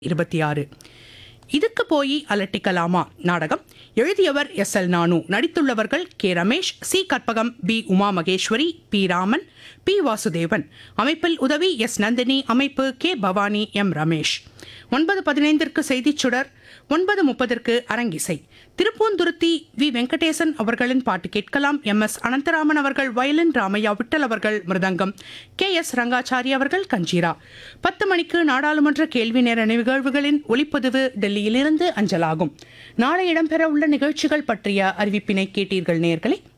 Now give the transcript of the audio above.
இருபத்தி ஆறு இதுக்கு போய் அலட்டிக்கலாமா நாடகம் எழுதியவர் எஸ் எல் நானு நடித்துள்ளவர்கள் K Ramesh C Karpagam P Uma Maheswari P Raman P Vasudevan அமைப்பில் உதவி எஸ் நந்தினி அமைப்பு கே பவானி எம் ரமேஷ் ஒன்பது பதினைந்திற்கு செய்திச் சுடர் ஒன்பது முப்பதற்கு அரங்கிசை திருப்பூந்துருத்தி வி வெங்கடேசன் அவர்களின் பாட்டு கேட்கலாம் எம் எஸ் அனந்தராமன் அவர்கள் வயலின் ராமையா விட்டல் அவர்கள் மிருதங்கம் கே எஸ் ரங்காச்சாரி அவர்கள் கஞ்சீரா பத்து மணிக்கு நாடாளுமன்ற கேள்வி நேர நிகழ்வுகளின் ஒளிப்பதிவு டெல்லியிலிருந்து அஞ்சலாகும் நாளை இடம்பெற உள்ள நிகழ்ச்சிகள் பற்றிய அறிவிப்பினை கேட்டீர்கள் நேர்களே